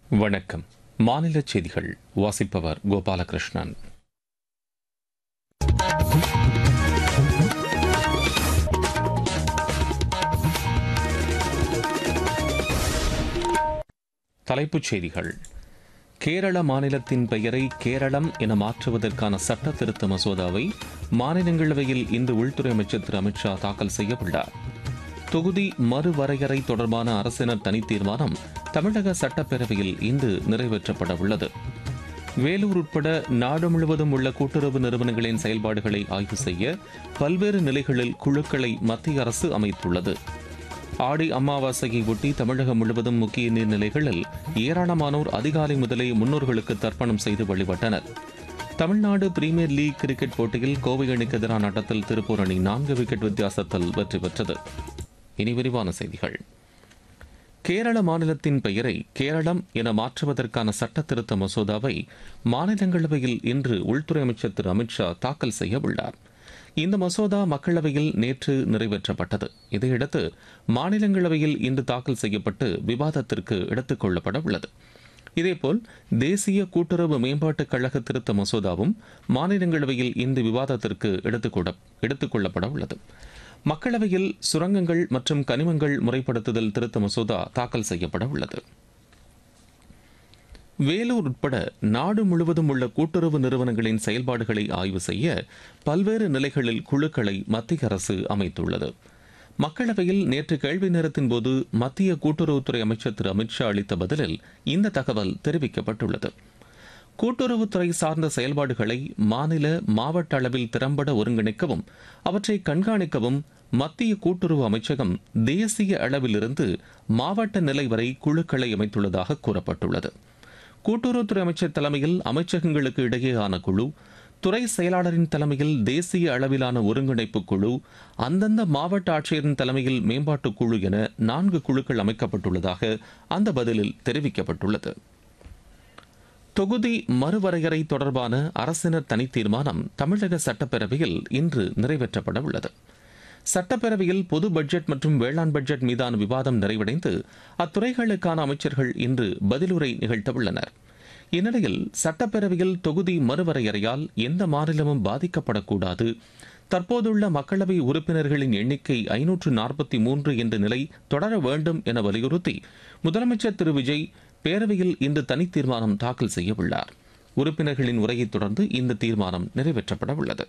வணக்கம் மாநில செய்திகள் வாசிப்பவர் கோபாலகிருஷ்ணன் தலைப்புச் செய்திகள் கேரள மாநிலத்தின் பெயரை கேரளம் என மாற்றுவதற்கான சட்ட திருத்த மசோதாவை மாநிலங்களவையில் இன்று உள்துறை அமைச்சர் திரு அமித்ஷா தாக்கல் செய்ய உள்ளார் தொகுதி மறுவரையறை தொடர்பான அரசினர் தனி தீர்மானம் தமிழக சட்டப்பேரவையில் இன்று நிறைவேற்றப்பட உள்ளது வேலூர் உட்பட நாடு முழுவதும் உள்ள கூட்டுறவு நிறுவனங்களின் செயல்பாடுகளை ஆய்வு செய்ய பல்வேறு நிலைகளில் குழுக்களை மத்திய அரசு அமைத்துள்ளது ஆடி அமாவாசையை ஒட்டி தமிழகம் முழுவதும் முக்கிய நீர்நிலைகளில் ஏராளமானோர் அதிகாலை முதலே முன்னோர்களுக்கு தர்ப்பணம் செய்து வழிபட்டனர் தமிழ்நாடு பிரீமியர் லீக் கிரிக்கெட் போட்டியில் கோவை அணிக்கு எதிரான ஆட்டத்தில் திருப்பூர் அணி நான்கு விக்கெட் வித்தியாசத்தில் வெற்றி பெற்றது இனி விரிவான செய்திகள் கேரள மாநிலத்தின் பெயரை கேரளம் என மாற்றுவதற்கான சட்ட திருத்த மசோதாவை மாநிலங்களவையில் இன்று உள்துறை அமைச்சர் திரு அமித்ஷா தாக்கல் செய்ய உள்ளார் இந்த மசோதா மக்களவையில் நேற்று நிறைவேற்றப்பட்டது இதையடுத்து மாநிலங்களவையில் இன்று தாக்கல் செய்யப்பட்டு விவாதத்திற்கு எடுத்துக் கொள்ளப்பட உள்ளது இதேபோல் தேசிய கூட்டுறவு மேம்பாட்டுக் கழக திருத்த மசோதாவும் மாநிலங்களவையில் இன்று விவாதத்திற்கு எடுத்துக் கொள்ளப்பட உள்ளது மக்களவையில் சுரங்கங்கள் மற்றும் கனிமங்கள் முறைப்படுத்துதல் திருத்த மசோதா தாக்கல் செய்யப்பட உள்ளது வேலூர் உட்பட நாடு முழுவதும் உள்ள கூட்டுறவு நிறுவனங்களின் செயல்பாடுகளை ஆய்வு செய்ய பல்வேறு நிலைகளில் குழுக்களை மத்திய அரசு அமைத்துள்ளது மக்களவையில் நேற்று கேள்வி நேரத்தின் போது மத்திய கூட்டுறவுத்துறை அமைச்சர் திரு அமித்ஷா அளித்த பதிலில் இந்த தகவல் தெரிவிக்கப்பட்டுள்ளது கூட்டுறவுத்துறை சார்ந்த செயல்பாடுகளை மாநில மாவட்ட அளவில் திறம்பட ஒருங்கிணைக்கவும் அவற்றை கண்காணிக்கவும் மத்திய கூட்டுறவு அமைச்சகம் தேசிய அளவிலிருந்து மாவட்ட நிலை வரை குழுக்களை அமைத்துள்ளதாக கூறப்பட்டுள்ளது கூட்டுறவுத்துறை அமைச்சர் தலைமையில் அமைச்சகங்களுக்கு இடையேயான குழு துறை செயலாளரின் தலைமையில் தேசிய அளவிலான ஒருங்கிணைப்பு குழு அந்தந்த மாவட்ட ஆட்சியரின் தலைமையில் மேம்பாட்டுக் குழு என நான்கு குழுக்கள் அமைக்கப்பட்டுள்ளதாக அந்த பதிலில் தெரிவிக்கப்பட்டுள்ளது தொகுதி மறுவரையறை தொடர்பான அரசினர் தனி தீர்மானம் தமிழக சட்டப்பேரவையில் இன்று நிறைவேற்றப்பட உள்ளது சட்டப்பேரவையில் பொது பட்ஜெட் மற்றும் வேளாண் பட்ஜெட் மீதான விவாதம் நிறைவடைந்து அத்துறைகளுக்கான அமைச்சர்கள் இன்று பதிலுரை நிகழ்த்தவுள்ளனர் இந்நிலையில் சட்டப்பேரவையில் தொகுதி மறுவரையறையால் எந்த மாநிலமும் பாதிக்கப்படக்கூடாது தற்போதுள்ள மக்களவை உறுப்பினர்களின் எண்ணிக்கை ஐநூற்று நாற்பத்தி மூன்று என்ற நிலை தொடர வேண்டும் என வலியுறுத்தி முதலமைச்சர் திரு விஜய் பேரவையில் இன்று தனி தீர்மானம் தாக்கல் செய்ய உள்ளார் உறுப்பினர்களின் உரையைத் தொடர்ந்து இந்த தீர்மானம் நிறைவேற்றப்பட உள்ளது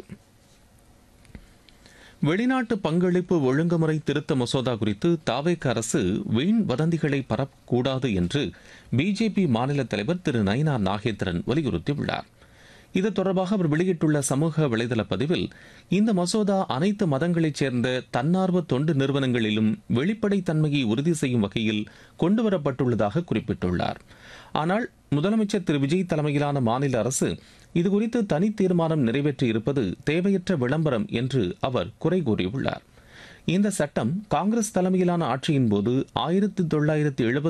வெளிநாட்டு பங்களிப்பு ஒழுங்குமுறை திருத்த மசோதா குறித்து தாவேக அரசு வீண் வதந்திகளை பரப்பக்கூடாது என்று பிஜேபி மாநில தலைவர் திரு நயினா நாகேந்திரன் வலியுறுத்தியுள்ளார் இது தொடர்பாக அவர் வெளியிட்டுள்ள சமூக வலைதள பதிவில் இந்த மசோதா அனைத்து மதங்களைச் சேர்ந்த தன்னார்வ தொண்டு நிறுவனங்களிலும் வெளிப்படைத்தன்மையை உறுதி செய்யும் வகையில் கொண்டுவரப்பட்டுள்ளதாக குறிப்பிட்டுள்ளார் ஆனால் முதலமைச்சர் திரு விஜய் தலைமையிலான மாநில அரசு இதுகுறித்து தனி தீர்மானம் நிறைவேற்றி இருப்பது தேவையற்ற விளம்பரம் என்று அவர் குறை கூறியுள்ளார் இந்த சட்டம் காங்கிரஸ் தலைமையிலான ஆட்சியின் போது ஆயிரத்தி தொள்ளாயிரத்தி